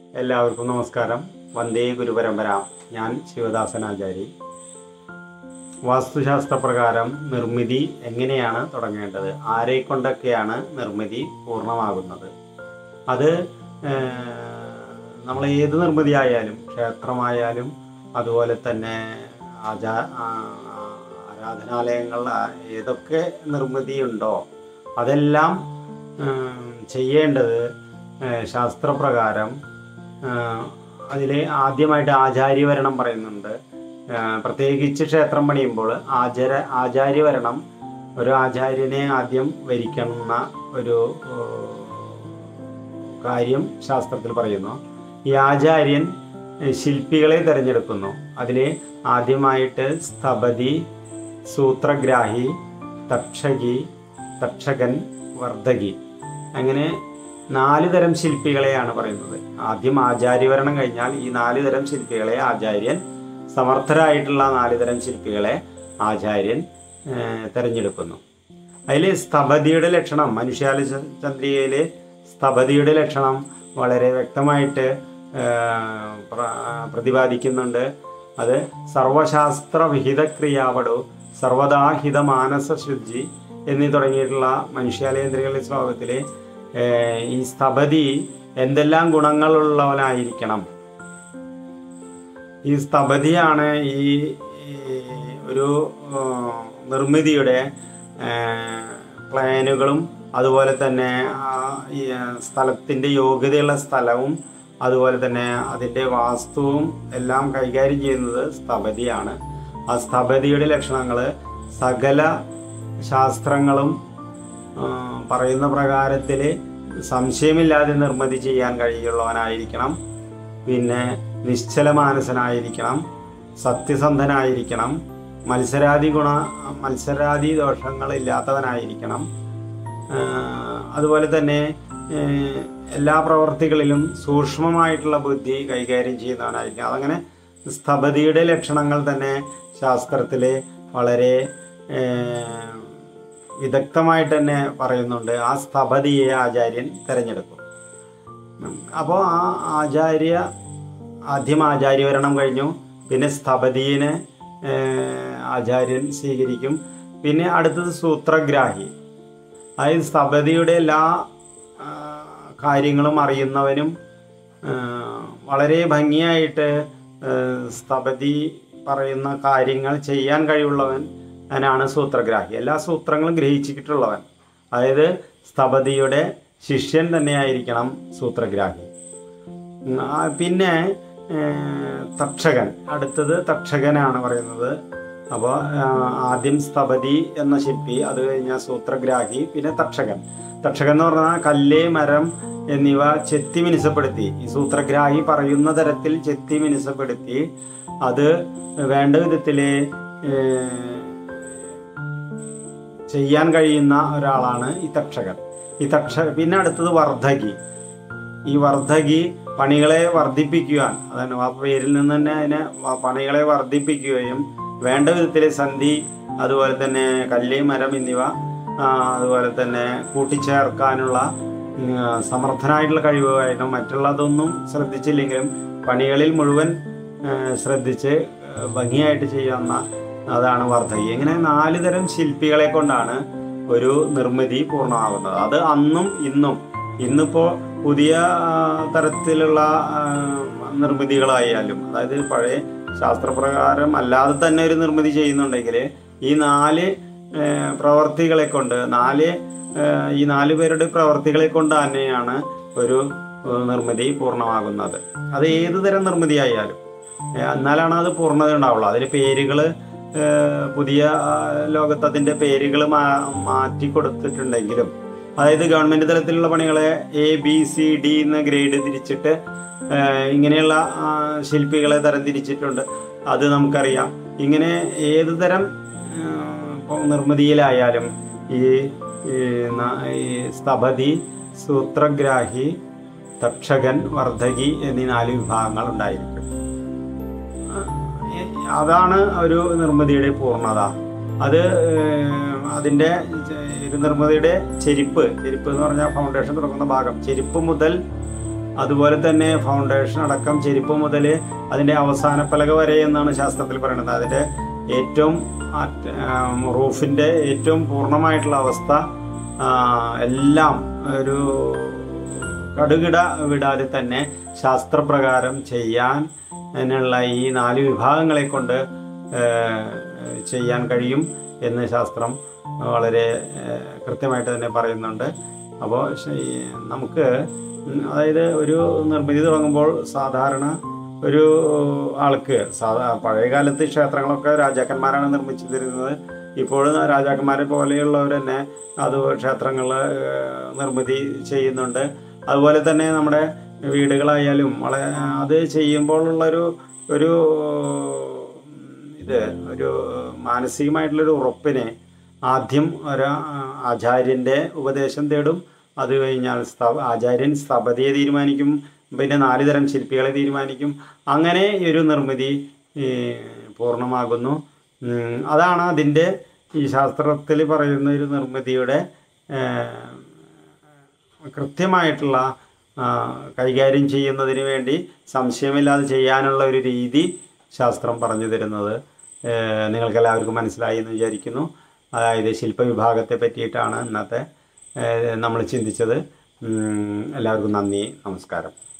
എല്ലാവർക്കും നമസ്കാരം വന്ദേ ഗുരുപരമ്പര ഞാൻ ശിവദാസനാചാരി വാസ്തുശാസ്ത്രപ്രകാരം നിർമ്മിതി എങ്ങനെയാണ് തുടങ്ങേണ്ടത് ആരെ കൊണ്ടൊക്കെയാണ് നിർമ്മിതി പൂർണ്ണമാകുന്നത് അത് നമ്മൾ ഏത് നിർമ്മിതി ആയാലും ക്ഷേത്രമായാലും അതുപോലെ തന്നെ ആചാ ആ, ആരാധനാലയങ്ങൾ ആ, ഏതൊക്കെ നിർമ്മിതിയുണ്ടോ അതെല്ലാം ഉം, ചെയ്യേണ്ടത് ഏഹ്, ശാസ്ത്രപ്രകാരം അതിൽ ആദ്യമായിട്ട് ആചാര്യവരണം പറയുന്നുണ്ട് ഏഹ്, പ്രത്യേകിച്ച് ക്ഷേത്രം പണിയുമ്പോൾ ആചാര ആചാര്യവരണം ഒരു ആചാര്യനെ ആദ്യം വരിക്കുന്ന ഒരു ഏഹ്, കാര്യം ശാസ്ത്രത്തിൽ പറയുന്നു ഈ ആചാര്യൻ ഏഹ്, ശില്പികളെ തിരഞ്ഞെടുക്കുന്നു അതിൽ ആദ്യമായിട്ട് സ്ഥപതി സൂത്രഗ്രാഹി തക്ഷകി തക്ഷകൻ വർദ്ധകി അങ്ങനെ നാല് തരം ശില്പികളെയാണ് പറയുന്നത് ആദ്യം ആചാര്യവരണം കഴിഞ്ഞാൽ ഈ നാല് തരം ശില്പികളെ ആചാര്യൻ സമർത്ഥരായിട്ടുള്ള നാല് തരം ശില്പികളെ ആചാര്യൻ ഏഹ്, തിരഞ്ഞെടുക്കുന്നു അതിൽ സ്ഥപതിയുടെ ലക്ഷണം മനുഷ്യാല ചന്ദ്രികയിലെ സ്ഥപതിയുടെ ലക്ഷണം വളരെ വ്യക്തമായിട്ട് ഏഹ്, പ്ര- പ്രതിപാദിക്കുന്നുണ്ട് അത് സർവശാസ്ത്ര വിഹിത ക്രിയാവടു സർവദാഹിത മാനസ ശുദ്ധി എന്നീ തുടങ്ങിയിട്ടുള്ള മനുഷ്യാലയേന്ദ്രികളുടെ ശ്ലോകത്തിൽ ഈ സ്ഥപതി എന്തെല്ലാം ഗുണങ്ങളുള്ളവനായിരിക്കണം ഈ സ്ഥപതിയാണ് ഈ ഈ ഒരു ആ, നിർമ്മിതിയുടെ ആ, പ്ലാനുകളും അതുപോലെ തന്നെ ആ ഈ സ്ഥലത്തിൻ്റെ യോഗ്യതയുള്ള സ്ഥലവും അതുപോലെ തന്നെ അതിൻ്റെ വാസ്തുവും എല്ലാം കൈകാര്യം ചെയ്യുന്നത് സ്ഥപതിയാണ് ആ സ്ഥപതിയുടെ ലക്ഷണങ്ങൾ സകല ശാസ്ത്രങ്ങളും ആ, പറയുന്ന പ്രകാരത്തിൽ സംശയമില്ലാതെ നിർമ്മിതി ചെയ്യാൻ കഴിയുള്ളവനായിരിക്കണം പിന്നെ നിശ്ചല മാനസനായിരിക്കണം സത്യസന്ധനായിരിക്കണം മത്സരാദി ഗുണ മത്സരാദി ദോഷങ്ങളില്ലാത്തവനായിരിക്കണം ആ, അതുപോലെ തന്നെ ഏ, എല്ലാ പ്രവർത്തികളിലും സൂക്ഷ്മമായിട്ടുള്ള ബുദ്ധി കൈകാര്യം ചെയ്യുന്നവനായിരിക്കും അതങ്ങനെ സ്ഥപതിയുടെ ലക്ഷണങ്ങൾ തന്നെ ശാസ്ത്രത്തിൽ വളരെ ഏ, വിദഗ്ധമായിട്ട് തന്നെ പറയുന്നുണ്ട് ആ സ്ഥപതിയെ ആചാര്യൻ തിരഞ്ഞെടുക്കും അപ്പോൾ ആ ആചാര്യ ആദ്യം ആചാര്യവരണം കഴിഞ്ഞു പിന്നെ സ്ഥപതിയെ ആചാര്യൻ സ്വീകരിക്കും പിന്നെ അടുത്തത് സൂത്രഗ്രാഹി അതായത് സ്ഥപതിയുടെ എല്ലാ ആ, കാര്യങ്ങളും അറിയുന്നവനും ആ, വളരെ ഭംഗിയായിട്ട് ആ, സ്ഥപതി പറയുന്ന കാര്യങ്ങൾ ചെയ്യാൻ കഴിവുള്ളവൻ അവനാണ് സൂത്രഗ്രാഹി എല്ലാ സൂത്രങ്ങളും ഗ്രഹിച്ചിട്ടുള്ളവൻ അതായത് സ്ഥപതിയുടെ ശിഷ്യൻ തന്നെയായിരിക്കണം സൂത്രഗ്രാഹി ഉം, ആ, പിന്നെ ഏ, തക്ഷകൻ അടുത്തത് തക്ഷകനാണ് പറയുന്നത് അപ്പോൾ ആദ്യം സ്ഥപതി എന്ന ശില്പി അത് കഴിഞ്ഞാൽ സൂത്രഗ്രാഹി പിന്നെ തക്ഷകൻ തക്ഷകൻ എന്ന് പറഞ്ഞാൽ കല്ല് മരം എന്നിവ ചെത്തി മിനുസപ്പെടുത്തി ഈ സൂത്രഗ്രാഹി പറയുന്ന തരത്തിൽ ചെത്തി മിനുസപ്പെടുത്തി അത് വേണ്ട വിധത്തിൽ ചെയ്യാൻ കഴിയുന്ന ഒരാളാണ് ഈ തക്ഷകൻ ഈ തക്ഷ പിന്നെ അടുത്തത് വർദ്ധകി ഈ വർദ്ധകി പണികളെ വർദ്ധിപ്പിക്കുവാൻ അതാണ് ആ പേരിൽ നിന്ന് തന്നെ അതിനെ വ- പണികളെ വർദ്ധിപ്പിക്കുകയും വേണ്ട വിധത്തിൽ സന്ധി അതുപോലെ തന്നെ കല്ല് മരം എന്നിവ ആ, അതുപോലെ തന്നെ കൂട്ടിച്ചേർക്കാനുള്ള ഉം, ആ, സമർത്ഥനായിട്ടുള്ള കഴിവായിട്ടും മറ്റുള്ളതൊന്നും ശ്രദ്ധിച്ചില്ലെങ്കിലും പണികളിൽ മുഴുവൻ ആ, ശ്രദ്ധിച്ച് ആ, ഭംഗിയായിട്ട് ചെയ്യാവുന്ന അതാണ് വർദ്ധകി ഇങ്ങനെ നാല് തരം ശില്പികളെ കൊണ്ടാണ് ഒരു നിർമ്മിതി പൂർണ്ണമാകുന്നത് അത് അന്നും ഇന്നും ഇന്നിപ്പോൾ പുതിയ ആ, തരത്തിലുള്ള ആ, നിർമ്മിതികളായാലും അതായത് പഴയ ശാസ്ത്രപ്രകാരം അല്ലാതെ തന്നെ ഒരു നിർമ്മിതി ചെയ്യുന്നുണ്ടെങ്കിൽ ഈ നാല് ആ, പ്രവർത്തികളെ കൊണ്ട് നാല് ആ, ഈ നാല് പേരുടെ പ്രവർത്തികളെ കൊണ്ട് തന്നെയാണ് ഒരു ആ, നിർമ്മിതി പൂർണ്ണമാകുന്നത് അത് ഏത് തരം നിർമ്മിതി ആയാലും ഏ, എന്നാലാണ് അത് പൂർണ്ണത ഉണ്ടാവുള്ളൂ അതിൽ പേരുകൾ പുതിയ ആ, ലോകത്ത് അതിൻ്റെ പേരുകൾ മാറ്റി കൊടുത്തിട്ടുണ്ടെങ്കിലും അതായത് ഗവൺമെൻറ് തലത്തിലുള്ള പണികളെ എ ബി സി ഡി എന്ന ഗ്രേഡ് തിരിച്ചിട്ട് ആ, ഇങ്ങനെയുള്ള ആ, ശില്പികളെ തരം തിരിച്ചിട്ടുണ്ട് അത് നമുക്കറിയാം ഇങ്ങനെ ഏത് തരം ആ, ഇപ്പം നിർമ്മിതിയിലായാലും ഈ ഈ ന- ഈ സ്ഥപതി സൂത്രഗ്രാഹി തക്ഷകൻ വർദ്ധകി എന്നീ നാല് വിഭാഗങ്ങൾ ഉണ്ടായിരിക്കും അതാണ് ഒരു നിർമ്മിതിയുടെ പൂർണ്ണത അത് ഏഹ്, അതിൻ്റെ ചെ- ഒരു നിർമ്മിതിയുടെ ചെരിപ്പ് ചെരിപ്പ് എന്ന് പറഞ്ഞാൽ ഫൗണ്ടേഷൻ തുടങ്ങുന്ന ഭാഗം ചെരിപ്പ് മുതൽ അതുപോലെ തന്നെ ഫൗണ്ടേഷൻ അടക്കം ചെരുപ്പ് മുതൽ അതിൻ്റെ അവസാന പലക വരെ എന്നാണ് ശാസ്ത്രത്തിൽ പറയുന്നത് അതിൻ്റെ ഏറ്റവും അറ്റ- ആം, റൂഫിൻ്റെ ഏറ്റവും പൂർണ്ണമായിട്ടുള്ള അവസ്ഥ ആ, എല്ലാം ഒരു കടുകിട വിടാതെ തന്നെ ശാസ്ത്രപ്രകാരം ചെയ്യാൻ അതിനുള്ള ഈ നാല് വിഭാഗങ്ങളെ കൊണ്ട് ഏഹ്, ചെയ്യാൻ കഴിയും എന്ന് ശാസ്ത്രം വളരെ ഏഹ്, കൃത്യമായിട്ട് തന്നെ പറയുന്നുണ്ട് അപ്പോൾ നമുക്ക് ഉം, അതായത് ഒരു നിർമ്മിതി തുടങ്ങുമ്പോൾ സാധാരണ ഒരു ആൾക്ക് സാധാ പഴയ കാലത്ത് ക്ഷേത്രങ്ങളൊക്കെ രാജാക്കന്മാരാണ് നിർമ്മിച്ചു തരുന്നത് ഇപ്പോഴും രാജാക്കന്മാരെ പോലെയുള്ളവർ തന്നെ അത് ക്ഷേത്രങ്ങൾ നിർമ്മിതി ചെയ്യുന്നുണ്ട് അതുപോലെ തന്നെ നമ്മുടെ വീടുകളായാലും വളരെ അത് ചെയ്യുമ്പോഴുള്ളൊരു ഒരു ഇത് ഒരു മാനസികമായിട്ടുള്ളൊരു ഉറപ്പിനെ ആദ്യം ഒരു ആചാര്യൻ്റെ ഉപദേശം തേടും അത് കഴിഞ്ഞാൽ സ്ഥ ആചാര്യൻ സ്ഥപതിയെ തീരുമാനിക്കും പിന്നെ നാല് തരം ശില്പികളെ തീരുമാനിക്കും അങ്ങനെ ഈ ഒരു നിർമ്മിതി ഈ, പൂർണ്ണമാകുന്നു ഉം, അതാണ് അതിൻ്റെ ഈ ശാസ്ത്രത്തിൽ പറയുന്ന ഒരു നിർമ്മിതിയുടെ ഏഹ്, കൃത്യമായിട്ടുള്ള ആ, കൈകാര്യം ചെയ്യുന്നതിന് വേണ്ടി സംശയമില്ലാതെ ചെയ്യാനുള്ള ഒരു രീതി ശാസ്ത്രം പറഞ്ഞു തരുന്നത് ഏഹ്, നിങ്ങൾക്കെല്ലാവർക്കും മനസ്സിലായി എന്ന് വിചാരിക്കുന്നു അതായത് ശില്പവിഭാഗത്തെ പറ്റിയിട്ടാണ് ഇന്നത്തെ നമ്മൾ ചിന്തിച്ചത് ഉം, എല്ലാവർക്കും നന്ദി നമസ്കാരം